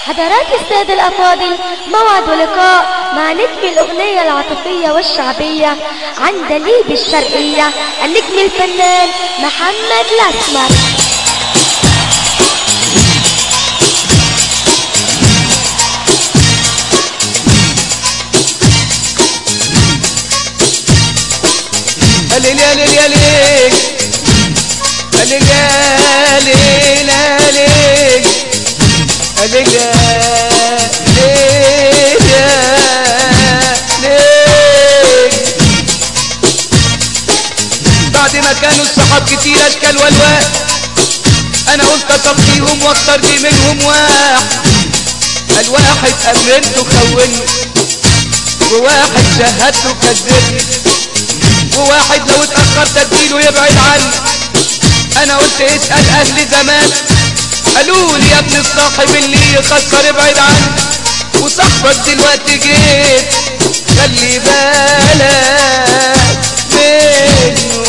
حضرات السادة الأفاضل موعد ولقاء مع نجم الأغنية العاطفية والشعبية عندليب الشرقية النجم الفنان محمد الأسمر ليل يا ليل يا ليل ليل يا ليل يا ليل ليل يا ليل يا ليل بعد ما كانوا الصحاب كتير اشكال والوان انا قلت اصفيهم واختار دي منهم واحد الواحد امنته خوني وواحد شهدته كذبني وواحد لو اتأخرت اديله يبعد عني انا قلت اسأل اهل زمان قالوا لي يا ابن الصاحب اللي يخسر ابعد عني وصاحبك دلوقتي جيت خلي بالك منه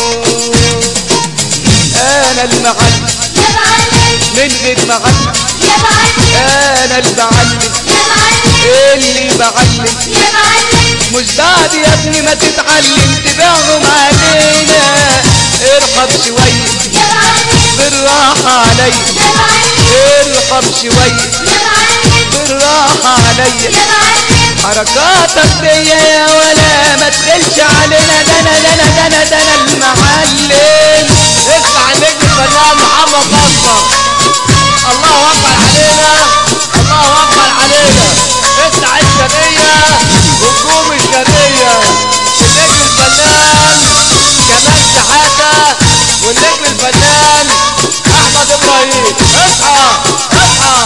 انا المعلم يا معلم من غير معلم يا معلم انا المعلم يا معلم اللي بعلم يا معلم مش بعد يا ابني ما تتعلم تبيعهم علينا ارحب شوية يا معلم بالراحة عليا يا معلم ارحب شوية يا معلم بالراحة عليا يا معلم حركاتك دي يا ولا ما تخلش علينا ده انا ده انا ده انا ده انا المعلم اسمع النجم الفنان محمد نصر الله اكبر علينا الله اكبر علينا اسمع الشرقية هجوم الشرقية النجم الفنان كمال شحاتة والنجم الفنان احمد ابراهيم اصحى اصحى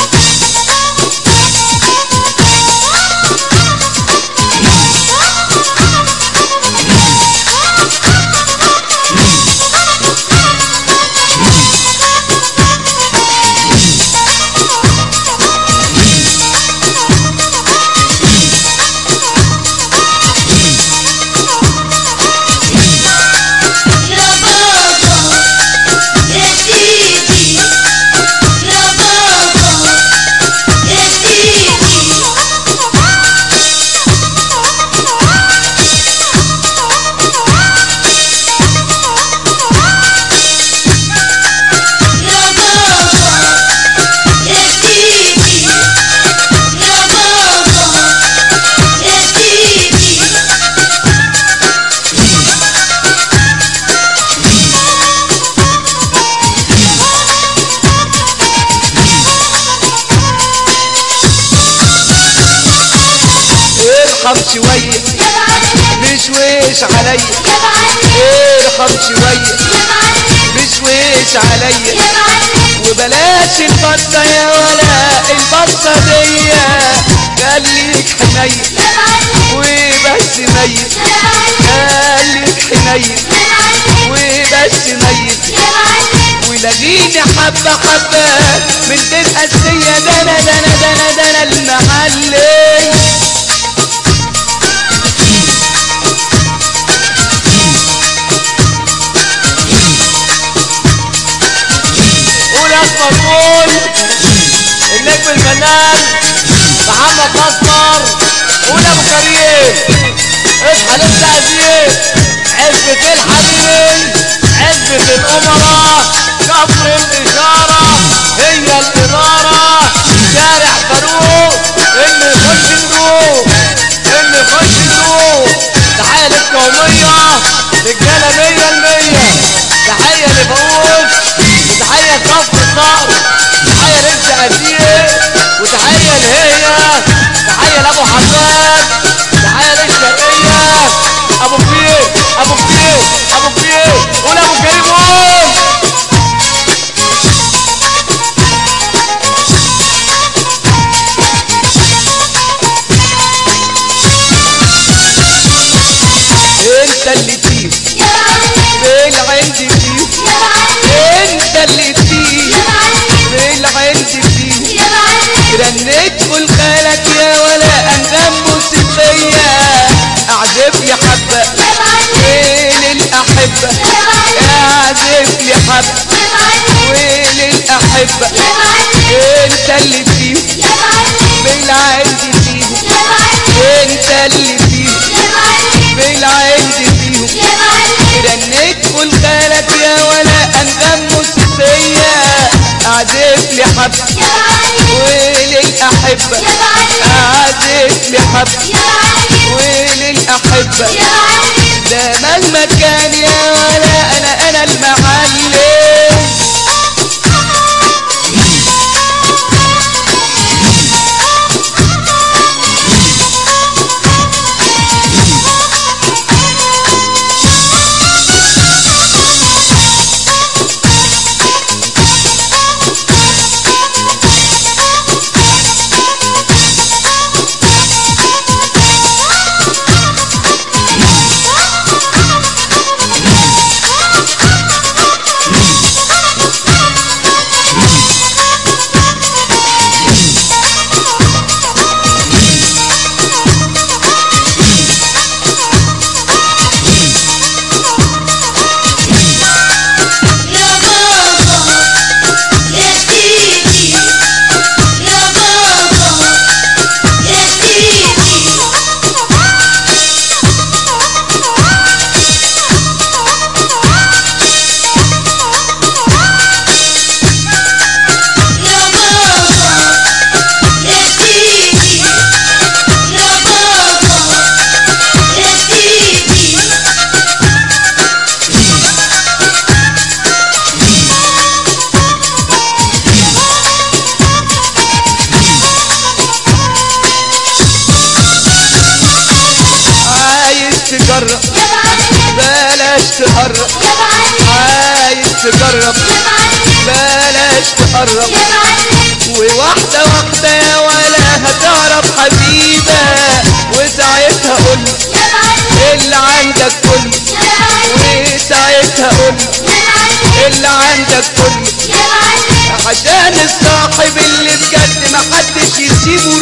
يا بابا يا سيدي يا بابا يا سيدي يا بابا يا سيدي يا بابا يا سيدي ارحب شوية يا معلم بشويش عليا يا معلم ارحب شوية يا معلم بشويش عليا يا معلم وبلاش البطة يا ولا البطة دي خليك حنين يا معلم وبس ميت يا معلم خليك حنين يا معلم وبس ميت يا معلم ولاقيني حبة حبة من دي الأسية ده أنا ده أنا ده أنا ده أنا المعلم قول يا اسمر قول النجم الفنان محمد نصر قول يا ابو كريم اصحى لسه عزيز عزبة الحبيبين عزبة الأمراء كفر الإشارة هي الإدارة شارع فاروق اللي يخش الروح اللي يخش الروح تحية للقومية رجالة مية المية تحية لفاروق وتحية لكفر النار تحية للزقازيق وتحية لهي تحية لأبو حماد تحية للشرقية أبو كبير أبو كبير أبو كبير قول أبو كريم قول أنت اللي تجيب يا معلم بالعند تجيب يا معلم أنت اللي تجيب يا معلم بالعند تجيب يا معلم رنيت قول خالك يا ولا أنغام موسيقية أعزف لي حبة يا معلم وين الأحبة يا معلم أعزف لي حبة يا معلم وين الأحبة يا معلم انت اللي فيهم بالعند فيهم انت اللي فيهم بالعند فيهم رنيت قول خالك يا ولا انغام موسيقية اعزف لي حب وللأحبة اعزف لي حب وللأحبة ده مهما كان يا ولا انا انا المعلم عايز تجرب بلاش تقرب عايز تجرب بلاش تقرب وواحدة واحدة يا ولا هتعرف حبيبة وساعتها قول اللي عندك كله وساعتها قول اللي عندك كله عشان الصاحب اللي بجد محدش يسيبه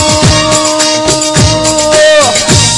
روح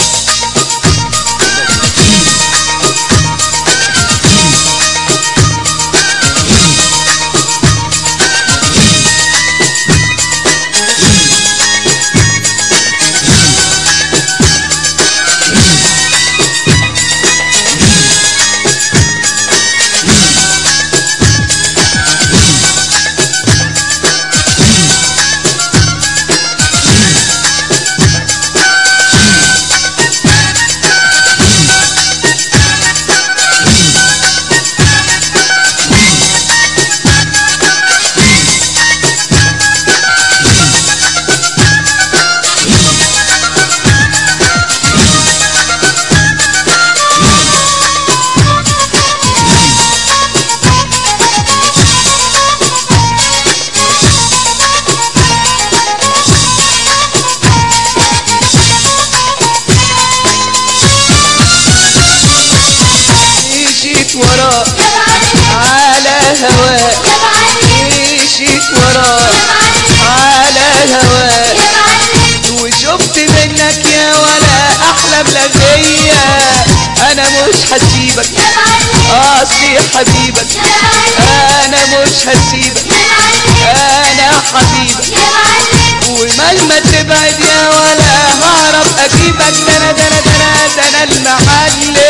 مشيت وراه على هواه مشيت وراه على هواه وشفت منك يا ولا احلى بلغية انا مش هسيبك اصلي حبيبك انا مش هسيبك انا حبيبك ومهما تبعد يا ولا هعرف اجيبك ده انا ده انا ده انا ده انا المعلم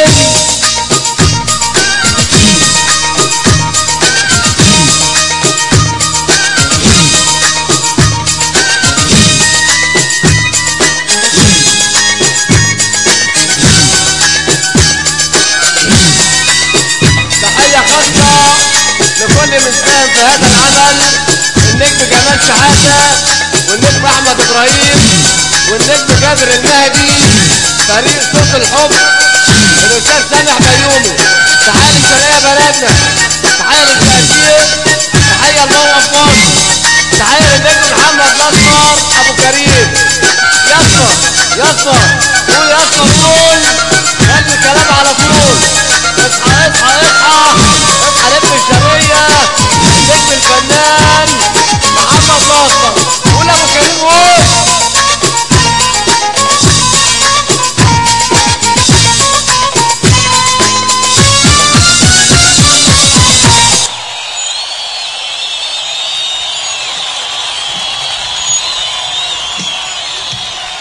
تحية خاصة لكل من ساهم في هذا العمل النجم جمال شحاتة والنجم أحمد إبراهيم والنجم جابر المهدي فريق صوت الحب الأستاذ سامح بيومي تحية للشرقية بلدنا تحية للتأثير تحية لمروة فاضل تحية للنجم محمد الأسمر أبو كريم يسمر يسمر قول يسمر قول خلي الكلام على طول اصحى اصحى اصحى اصحى لم الشرقية النجم الفنان محمد ناصر قول ابو كريم قول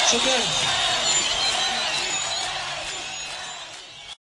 شكرا